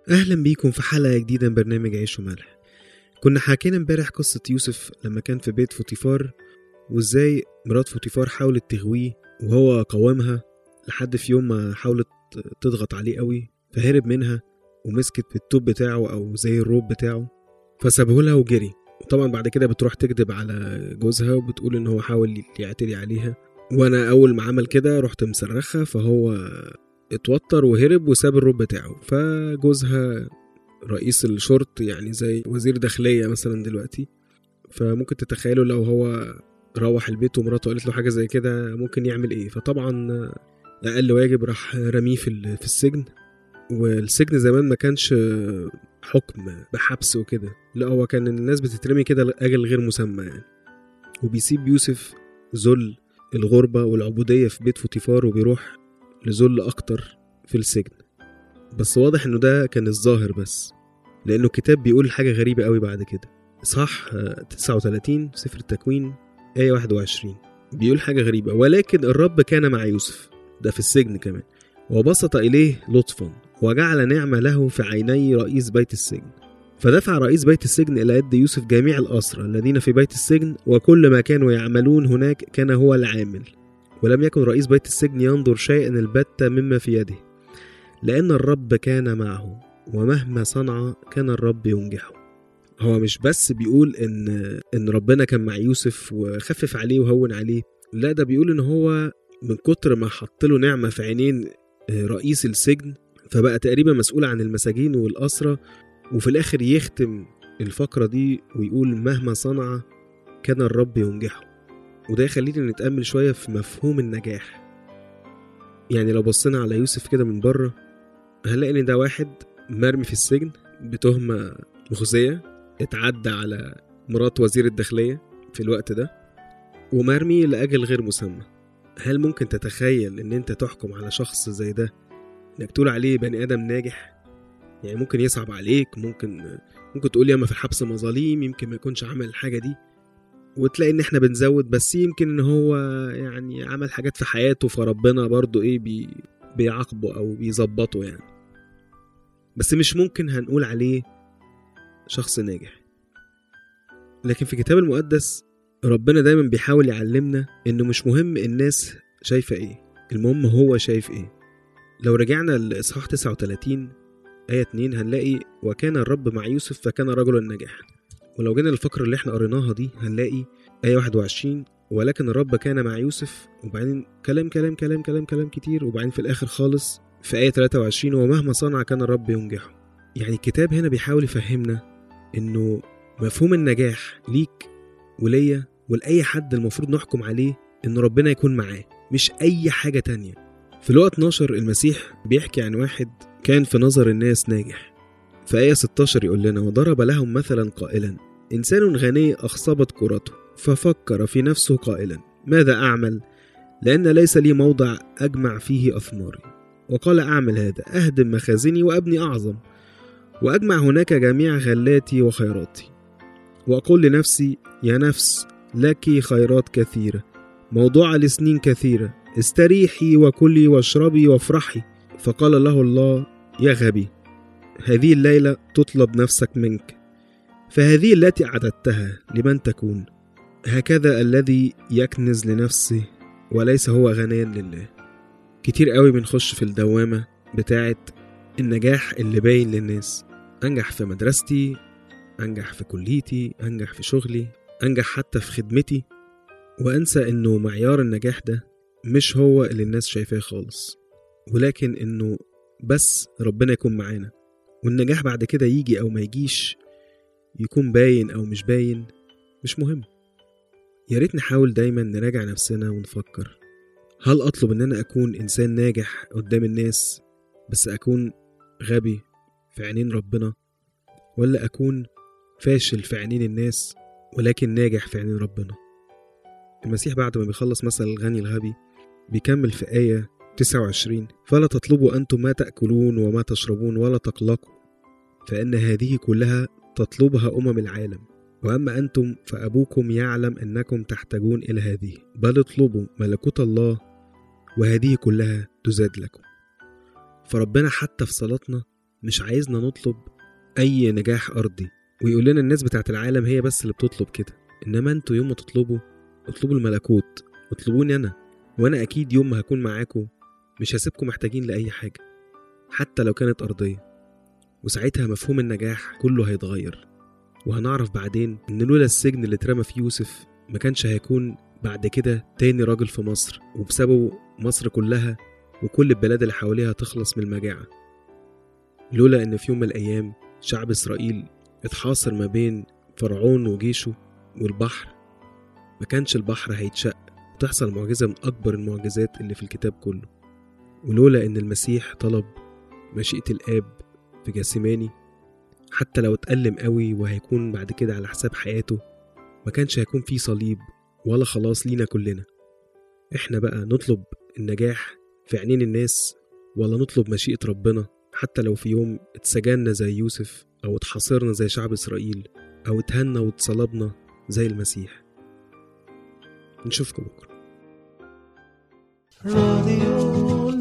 أهلا بيكم في حلقة جديدة من برنامج عيش وملح كنا حكينا امبارح قصة يوسف لما كان في بيت فوتيفار وازاي مرات فوتيفار حاولت تغويه وهو قاومها لحد في يوم ما حاولت تضغط عليه قوي فهرب منها ومسكت بالتوب بتاعه أو زي الروب بتاعه فسابه لها وجري وطبعا بعد كده بتروح تكذب على جوزها وبتقول ان هو حاول يعتدي عليها وانا اول ما عمل كده رحت مصرخها فهو اتوتر وهرب وساب الروب بتاعه فجوزها رئيس الشرط يعني زي وزير داخلية مثلا دلوقتي فممكن تتخيلوا لو هو روح البيت ومراته قالت له حاجة زي كده ممكن يعمل ايه فطبعا أقل واجب راح رميه في ال- في السجن والسجن زمان ما كانش حكم بحبس وكده لا هو كان الناس بتترمي كده لأجل غير مسمى يعني وبيسيب يوسف ذل الغربة والعبودية في بيت فوتيفار وبيروح لذل أكتر في السجن بس واضح إنه ده كان الظاهر بس لأنه الكتاب بيقول حاجة غريبة قوي بعد كده إصحاح آه، 39 سفر التكوين آية 21 بيقول حاجة غريبة ولكن الرب كان مع يوسف ده في السجن كمان وبسط إليه لطفا وجعل نعمة له في عيني رئيس بيت السجن فدفع رئيس بيت السجن إلى يد يوسف جميع الأسرى الذين في بيت السجن وكل ما كانوا يعملون هناك كان هو العامل ولم يكن رئيس بيت السجن ينظر شيئا البتة مما في يده لأن الرب كان معه ومهما صنع كان الرب ينجحه هو مش بس بيقول إن إن ربنا كان مع يوسف وخفف عليه وهون عليه لا ده بيقول إن هو من كتر ما حط له نعمة في عينين آه، رئيس السجن فبقى تقريبا مسؤول عن المساجين والأسرة وفي الآخر يختم الفقرة دي ويقول مهما صنع كان الرب ينجحه وده يخلينا نتأمل شوية في مفهوم النجاح يعني لو بصينا على يوسف كده من بره هنلاقي إن ده واحد مرمي في السجن بتهمة مخزية اتعدى على مرات وزير الداخلية في الوقت ده ومرمي لأجل غير مسمى هل ممكن تتخيل إن أنت تحكم على شخص زي ده إنك تقول عليه بني آدم ناجح يعني ممكن يصعب عليك ممكن ممكن تقول ياما في الحبس مظاليم يمكن ما يكونش عمل الحاجة دي وتلاقي ان احنا بنزود بس يمكن ان هو يعني عمل حاجات في حياته فربنا برضو ايه بي بيعاقبه او بيظبطه يعني بس مش ممكن هنقول عليه شخص ناجح لكن في الكتاب المقدس ربنا دايما بيحاول يعلمنا انه مش مهم الناس شايفة ايه المهم هو شايف ايه لو رجعنا لإصحاح 39 آية 2 هنلاقي وكان الرب مع يوسف فكان رجلا ناجحا ولو جينا للفقرة اللي احنا قريناها دي هنلاقي آية 21 ولكن الرب كان مع يوسف وبعدين كلام كلام كلام كلام كلام كتير وبعدين في الآخر خالص في آية 23 ومهما صنع كان الرب ينجحه يعني الكتاب هنا بيحاول يفهمنا إنه مفهوم النجاح ليك وليا ولأي حد المفروض نحكم عليه إن ربنا يكون معاه مش أي حاجة تانية في لقا 12 المسيح بيحكي عن واحد كان في نظر الناس ناجح في آية 16 يقول لنا وضرب لهم مثلا قائلا إنسان غني أخصبت كرته ففكر في نفسه قائلا ماذا أعمل لأن ليس لي موضع أجمع فيه أثماري وقال أعمل هذا أهدم مخازني وأبني أعظم وأجمع هناك جميع غلاتي وخيراتي وأقول لنفسي يا نفس لك خيرات كثيرة موضوعة لسنين كثيرة استريحي وكلي واشربي وافرحي فقال له الله يا غبي هذه الليلة تطلب نفسك منك فهذه التي أعددتها لمن تكون هكذا الذي يكنز لنفسه وليس هو غنيا لله كتير قوي بنخش في الدوامة بتاعة النجاح اللي باين للناس أنجح في مدرستي أنجح في كليتي أنجح في شغلي أنجح حتى في خدمتي وأنسى إنه معيار النجاح ده مش هو اللي الناس شايفاه خالص ولكن إنه بس ربنا يكون معانا والنجاح بعد كده يجي أو ما يجيش يكون باين أو مش باين مش مهم يا ريت نحاول دايما نراجع نفسنا ونفكر هل أطلب إن أنا أكون إنسان ناجح قدام الناس بس أكون غبي في عينين ربنا ولا أكون فاشل في عينين الناس ولكن ناجح في عينين ربنا المسيح بعد ما بيخلص مثل الغني الغبي بيكمل في آية 29 فلا تطلبوا أنتم ما تأكلون وما تشربون ولا تقلقوا فإن هذه كلها تطلبها أمم العالم وأما أنتم فأبوكم يعلم أنكم تحتاجون إلى هذه بل اطلبوا ملكوت الله وهذه كلها تزاد لكم فربنا حتى في صلاتنا مش عايزنا نطلب أي نجاح أرضي ويقول لنا الناس بتاعت العالم هي بس اللي بتطلب كده إنما انتوا يوم ما تطلبوا اطلبوا الملكوت اطلبوني أنا وأنا أكيد يوم ما هكون معاكم مش هسيبكم محتاجين لأي حاجة حتى لو كانت أرضية وساعتها مفهوم النجاح كله هيتغير وهنعرف بعدين إن لولا السجن اللي اترمى فيه يوسف ما كانش هيكون بعد كده تاني راجل في مصر وبسببه مصر كلها وكل البلاد اللي حواليها تخلص من المجاعة لولا إن في يوم من الأيام شعب إسرائيل اتحاصر ما بين فرعون وجيشه والبحر ما كانش البحر هيتشق وتحصل معجزة من أكبر المعجزات اللي في الكتاب كله ولولا إن المسيح طلب مشيئة الآب في جاسماني حتى لو اتألم قوي وهيكون بعد كده على حساب حياته ما كانش هيكون في صليب ولا خلاص لينا كلنا احنا بقى نطلب النجاح في عينين الناس ولا نطلب مشيئة ربنا حتى لو في يوم اتسجنا زي يوسف أو اتحاصرنا زي شعب إسرائيل أو اتهنا واتصلبنا زي المسيح نشوفكم بكرة راديو